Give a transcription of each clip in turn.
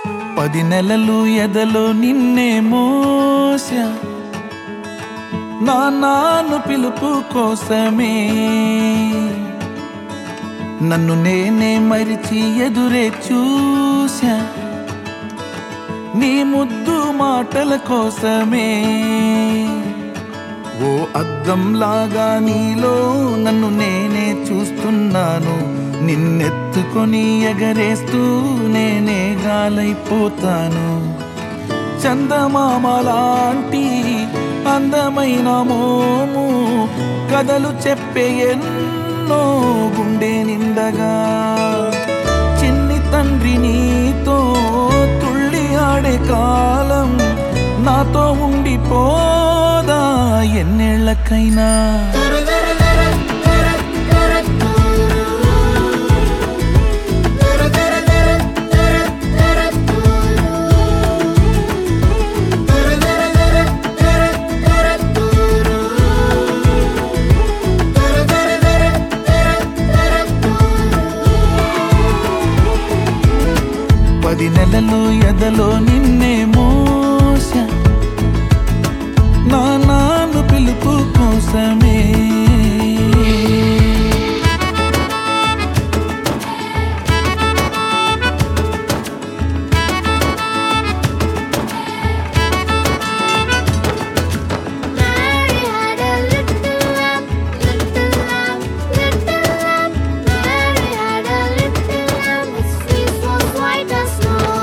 పది నెలలు ఎదలో నిన్నే మోసా నా నాను పిలుపు కోసమే నన్ను నేనే మరిచి ఎదురే చూసా నీ ముద్దు మాటల కోసమే ఓ అద్దంలాగా నీలో నన్ను నేనే చూస్తున్నాను నిన్నెత్తుకొని ఎగరేస్తూ నేనే గాలైపోతాను చందమామ లాంటి అందమైన మోము కథలు చెప్పే ఎన్నో గుండె నిండగా చిన్ని తండ్రి నీతో తుళ్ళి ఆడే కాలం నాతో ఉండిపోదా ఎన్నేళ్లకైనా పది నెలలు ఎదలో నిన్నే మోస నా నాను పిలుపు కోసమే Mary had a little lamb, little lamb, little lamb. Mary had a little lamb, its fleece was white as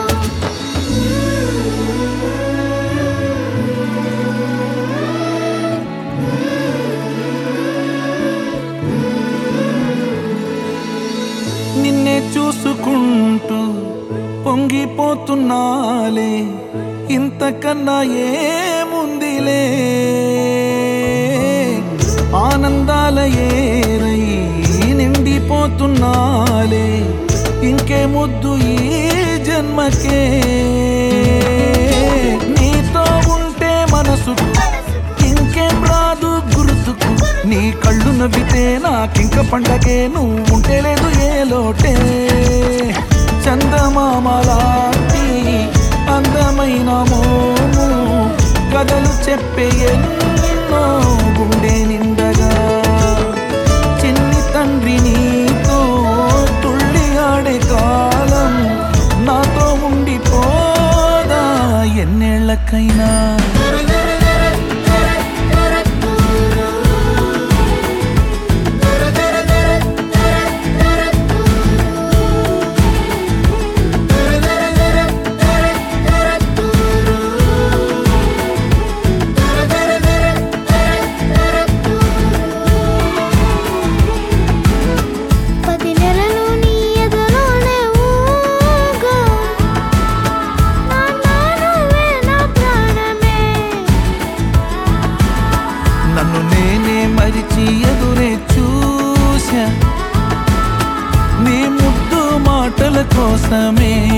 నిన్నే చూసుకుంటూ పొంగిపోతున్నాలే ఇంతకన్నా ఏముందిలే ఆనందాల ఏరై నిండిపోతున్నాలే ఇంకే ముద్దు ఈ జన్మకే నీతో ఉంటే మనసుకు ఇంకేం రాదు గుర్తుకు నీ కళ్ళు నవ్వితే నాకింక పండగే నువ్వు ఉంటే లేదు ఏ లోటే చందమామలాంటి అందమైన మోము కథలు చెప్పే ఎన్నో గుండె నిండగా చిన్ని తండ్రి నీతో తుళ్ళి ఆడే కాలం నాతో ఉండిపోదా ఎన్నేళ్లకైనా పది నెలలు నీ ఎదలోనే ఊగా నా నానువే నా ప్రాణమే నన్ను నేనే మరిచి ఎదురే చూసా నీ ముద్దు మాటల కోసమే